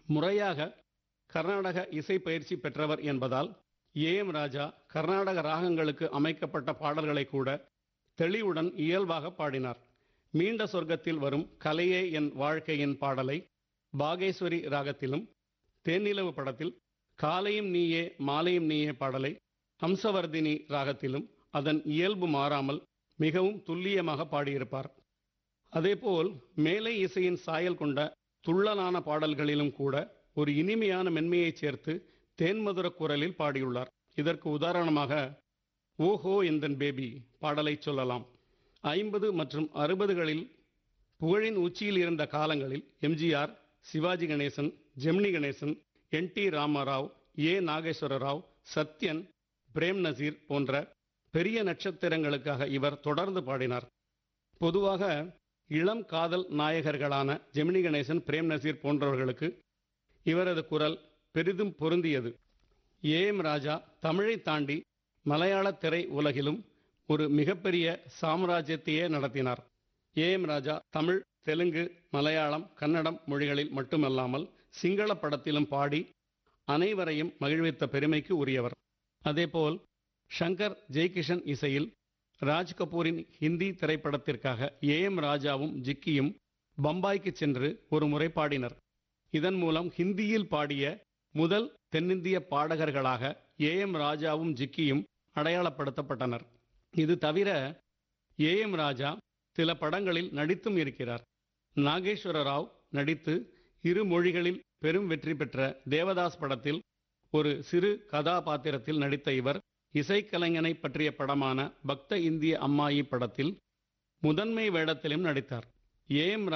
முறையாக கர்நாடக இசை பயிற்சி பெற்றவர் என்பதால் ஏ எம் ராஜா கர்நாடக ராகங்களுக்கு அமைக்கப்பட்ட பாடல்களை கூட தெளிவுடன் இயல்பாக பாடினார் மீண்ட சொர்க்கத்தில் வரும் கலையே என் வாழ்க்கையின் பாடலை பாகேஸ்வரி ராகத்திலும் தேனிலவு படத்தில் காலையும் நீயே மாலையும் நீயே பாடலை ஹம்சவர்தினி ராகத்திலும் அதன் இயல்பு மாறாமல் மிகவும் துல்லியமாக பாடியிருப்பார் அதேபோல் மேலை இசையின் சாயல் கொண்ட துள்ளலான பாடல்களிலும் கூட ஒரு இனிமையான மென்மையைச் சேர்த்து தேன்மதுர குரலில் பாடியுள்ளார் இதற்கு உதாரணமாக ஓஹோ எந்தன் பேபி பாடலை சொல்லலாம் ஐம்பது மற்றும் அறுபதுகளில் புகழின் உச்சியில் இருந்த காலங்களில் MGR Sivaji Ganesan Gemini Ganesan N T Rama Rao A Nageswara Rao Sathyan Prem Nazir போன்ற பெரிய நட்சத்திரங்களுக்காக இவர் தொடர்ந்து பாடினார் பொதுவாக இளம் காதல் நாயகர்களான ஜெமினி கணேசன் பிரேம் நசீர் போன்றவர்களுக்கு இவரது குரல் பெரிதும் பொருந்தியது ஏ எம் ராஜா தமிழை தாண்டி மலையாள திரை உலகிலும் ஒரு மிகப்பெரிய சாம்ராஜ்யத்தையே நடத்தினார் ஏ எம் ராஜா தமிழ் தெலுங்கு மலையாளம் கன்னடம் மொழிகளில் மட்டுமல்லாமல் சிங்கள படத்திலும் பாடி அனைவரையும் மகிழ்வித்த பெருமைக்கு உரியவர் அதேபோல் ஷங்கர் ஜெய்கிஷன் இசையில் ராஜ் கபூரின் ஹிந்தி திரைப்படத்திற்காக ஏ எம் ராஜாவும் ஜிக்கியும் பம்பாய்க்கு சென்று ஒரு முறை பாடினர் இதன் மூலம் ஹிந்தியில் பாடிய முதல் தென்னிந்திய பாடகர்களாக ஏ எம் ராஜாவும் ஜிக்கியும் அடையாளப்படுத்தப்பட்டனர் இது தவிர ஏ எம் ராஜா சில படங்களில் நடித்தும் இருக்கிறார் நாகேஸ்வர ராவ் நடித்து இரு மொழிகளில் பெரும் வெற்றி பெற்ற தேவதாஸ் படத்தில் ஒரு சிறு கதாபாத்திரத்தில் நடித்த இவர் இசைக்கலைஞனை பற்றிய படமான பக்த இந்திய அம்மாயி படத்தில் முதன்மை வேடத்திலும் நடித்தார் ஏ எம்